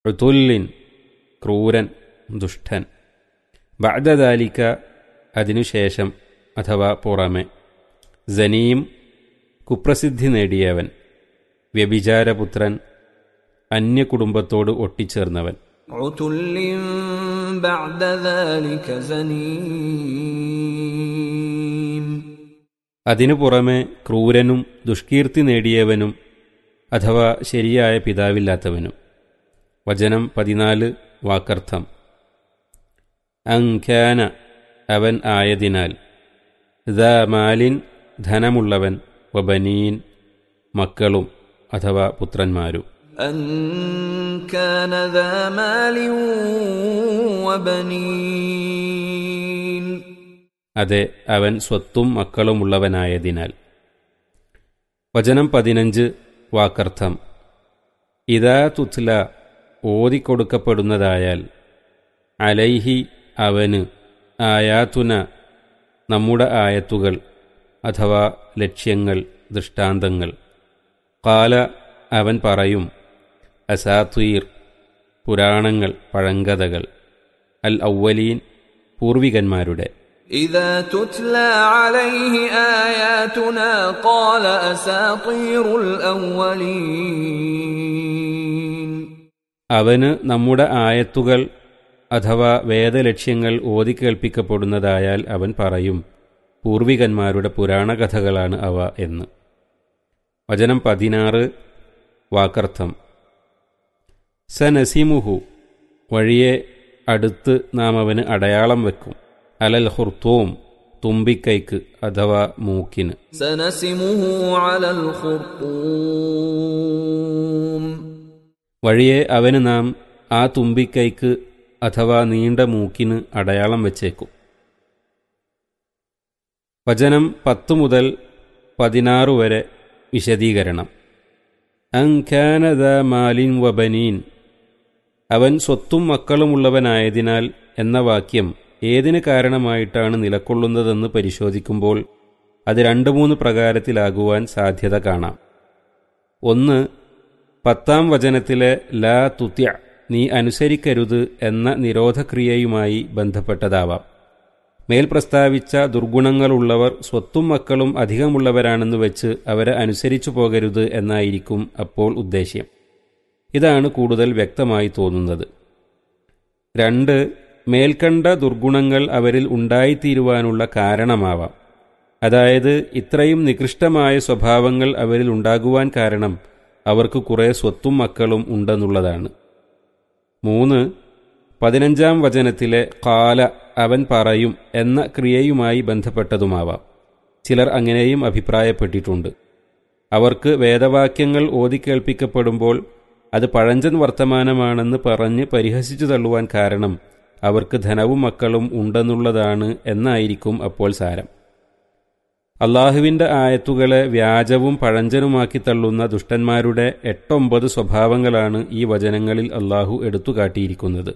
ഉതുല്ലിൻ ക്രൂരൻ ദുഷ്ടൻ ബഅദദാലിക്ക അതിനുശേഷം അഥവാ പുറമെ ജനീം കുപ്രസിദ്ധി നേടിയവൻ വ്യഭിചാരപുത്രൻ അന്യകുടുംബത്തോട് ഒട്ടിച്ചേർന്നവൻ عتل بعد ذلك زنيم അതിനു പുറമെ ക്രൂരനും ദുഷ്കീർത്തി നേടിയവനും അഥവാ ശരിയായ പിതാവില്ലാത്തവനും വചനം പതിനാല് വാക്കർത്ഥം അങ്ഖ്യാന അവൻ ആയതിനാൽ ദ മാലിൻ ധനമുള്ളവൻ വബനീൻ മക്കളും അഥവാ പുത്രന്മാരും أن كان ذا مال وبنين അതെ അവൻ സ്വത്തും മക്കളുമുള്ളവനായതിനാൽ വചനം പതിനഞ്ച് വാക്കർത്ഥം ഇതാ തുത്ല ഓതിക്കൊടുക്കപ്പെടുന്നതായാൽ അലൈഹി അവന് ആയാത്തുന നമ്മുടെ ആയത്തുകൾ അഥവാ ലക്ഷ്യങ്ങൾ ദൃഷ്ടാന്തങ്ങൾ കാല അവൻ പറയും അസാത്വീർ പുരാണങ്ങൾ പഴങ്കഥകൾ അൽ ഔവലീൻ പൂർവികന്മാരുടെ إذا تتلى عليه آياتنا قال أساطير الأولين അവന് നമ്മുടെ ആയത്തുകൾ അഥവാ വേദലക്ഷ്യങ്ങൾ ഓതിക്കേൾപ്പിക്കപ്പെടുന്നതായാൽ അവൻ പറയും പൂർവികന്മാരുടെ പുരാണകഥകളാണ് അവ എന്ന് വചനം പതിനാറ് വാക്കർത്ഥം സനസിമുഹു വഴിയെ അടുത്ത് നാം അവന് അടയാളം വെക്കും അലൽ ഹുർത്തോം തുമ്പിക്കൈക്ക് അഥവാ മൂക്കിന് سنسمه على الخرطوم വഴിയെ അവന് നാം ആ തുമ്പിക്കൈക്ക് അഥവാ നീണ്ട മൂക്കിന് അടയാളം വെച്ചേക്കും വചനം പത്തു മുതൽ പതിനാറ് വരെ വിശദീകരണം അങ്ഖാനദ മാലിൻ വബനീൻ അവൻ സ്വത്തും മക്കളുമുള്ളവനായതിനാൽ എന്ന വാക്യം ഏതിന് കാരണമായിട്ടാണ് നിലക്കൊള്ളുന്നതെന്ന് പരിശോധിക്കുമ്പോൾ അത് രണ്ട് മൂന്ന് പ്രകാരത്തിലാകുവാൻ സാധ്യത കാണാം ഒന്ന് പത്താം വചനത്തിലെ ലാ തുത്യ നീ അനുസരിക്കരുത് എന്ന നിരോധക്രിയയുമായി ബന്ധപ്പെട്ടതാവാം മേൽ പ്രസ്താവിച്ച ദുർഗുണങ്ങളുള്ളവർ സ്വത്തും മക്കളും അധികമുള്ളവരാണെന്ന് വെച്ച് അവരെ അനുസരിച്ചു പോകരുത് എന്നായിരിക്കും അപ്പോൾ ഉദ്ദേശ്യം ഇതാണ് കൂടുതൽ വ്യക്തമായി തോന്നുന്നത് രണ്ട് മേൽക്കണ്ട ദുർഗുണങ്ങൾ അവരിൽ ഉണ്ടായിത്തീരുവാനുള്ള കാരണമാവാം അതായത് ഇത്രയും നികൃഷ്ടമായ സ്വഭാവങ്ങൾ അവരിൽ ഉണ്ടാകുവാൻ കാരണം അവർക്ക് കുറേ സ്വത്തും മക്കളും ഉണ്ടെന്നുള്ളതാണ് മൂന്ന് പതിനഞ്ചാം വചനത്തിലെ കാല അവൻ പറയും എന്ന ക്രിയയുമായി ബന്ധപ്പെട്ടതുമാവാം ചിലർ അങ്ങനെയും അഭിപ്രായപ്പെട്ടിട്ടുണ്ട് അവർക്ക് വേദവാക്യങ്ങൾ ഓതിക്കേൾപ്പിക്കപ്പെടുമ്പോൾ അത് പഴഞ്ചൻ വർത്തമാനമാണെന്ന് പറഞ്ഞ് പരിഹസിച്ചു തള്ളുവാൻ കാരണം അവർക്ക് ധനവും മക്കളും ഉണ്ടെന്നുള്ളതാണ് എന്നായിരിക്കും അപ്പോൾ സാരം അള്ളാഹുവിൻ്റെ ആയത്തുകളെ വ്യാജവും പഴഞ്ചനുമാക്കി തള്ളുന്ന ദുഷ്ടന്മാരുടെ എട്ടൊമ്പത് സ്വഭാവങ്ങളാണ് ഈ വചനങ്ങളിൽ അള്ളാഹു എടുത്തുകാട്ടിയിരിക്കുന്നത്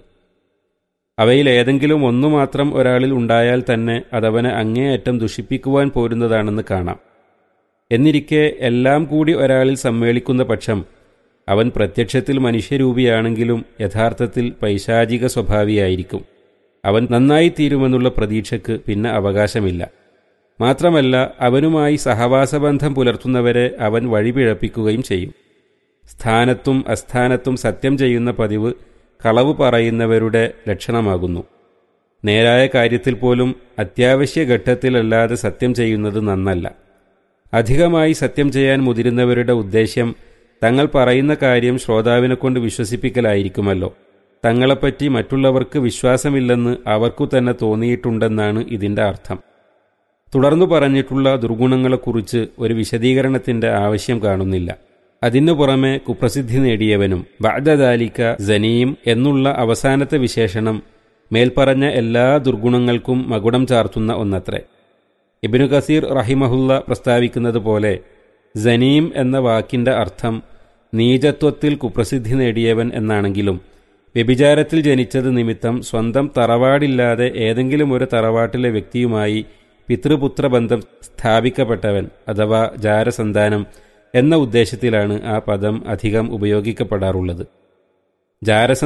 അവയിൽ ഏതെങ്കിലും ഒന്നു മാത്രം ഒരാളിൽ ഉണ്ടായാൽ തന്നെ അതവനെ അങ്ങേയറ്റം ദുഷിപ്പിക്കുവാൻ പോരുന്നതാണെന്ന് കാണാം എന്നിരിക്കെ എല്ലാം കൂടി ഒരാളിൽ സമ്മേളിക്കുന്ന പക്ഷം അവൻ പ്രത്യക്ഷത്തിൽ മനുഷ്യരൂപിയാണെങ്കിലും യഥാർത്ഥത്തിൽ പൈശാചിക സ്വഭാവിയായിരിക്കും അവൻ നന്നായി തീരുമെന്നുള്ള പ്രതീക്ഷയ്ക്ക് പിന്നെ അവകാശമില്ല മാത്രമല്ല അവനുമായി സഹവാസബന്ധം പുലർത്തുന്നവരെ അവൻ വഴിപിഴപ്പിക്കുകയും ചെയ്യും സ്ഥാനത്തും അസ്ഥാനത്തും സത്യം ചെയ്യുന്ന പതിവ് കളവ് പറയുന്നവരുടെ ലക്ഷണമാകുന്നു നേരായ കാര്യത്തിൽ പോലും അത്യാവശ്യ ഘട്ടത്തിലല്ലാതെ സത്യം ചെയ്യുന്നത് നന്നല്ല അധികമായി സത്യം ചെയ്യാൻ മുതിരുന്നവരുടെ ഉദ്ദേശ്യം തങ്ങൾ പറയുന്ന കാര്യം ശ്രോതാവിനെ കൊണ്ട് വിശ്വസിപ്പിക്കലായിരിക്കുമല്ലോ തങ്ങളെപ്പറ്റി മറ്റുള്ളവർക്ക് വിശ്വാസമില്ലെന്ന് അവർക്കു തന്നെ തോന്നിയിട്ടുണ്ടെന്നാണ് ഇതിൻ്റെ അർത്ഥം തുടർന്നു പറഞ്ഞിട്ടുള്ള ദുർഗുണങ്ങളെക്കുറിച്ച് ഒരു വിശദീകരണത്തിന്റെ ആവശ്യം കാണുന്നില്ല അതിനു പുറമെ കുപ്രസിദ്ധി നേടിയവനും ബഅദദാലിക ജനീം എന്നുള്ള അവസാനത്തെ വിശേഷണം മേൽപ്പറഞ്ഞ എല്ലാ ദുർഗുണങ്ങൾക്കും മകുടം ചാർത്തുന്ന ഒന്നത്രേ ഇബിനു കസീർ റഹിമഹുല്ല പ്രസ്താവിക്കുന്നത് പോലെ ജനീം എന്ന വാക്കിന്റെ അർത്ഥം നീചത്വത്തിൽ കുപ്രസിദ്ധി നേടിയവൻ എന്നാണെങ്കിലും വ്യഭിചാരത്തിൽ ജനിച്ചത് നിമിത്തം സ്വന്തം തറവാടില്ലാതെ ഏതെങ്കിലും ഒരു തറവാട്ടിലെ വ്യക്തിയുമായി പിതൃപുത്ര ബന്ധം സ്ഥാപിക്കപ്പെട്ടവൻ അഥവാ ജാരസന്താനം എന്ന ഉദ്ദേശത്തിലാണ് ആ പദം അധികം ഉപയോഗിക്കപ്പെടാറുള്ളത് ജാരസ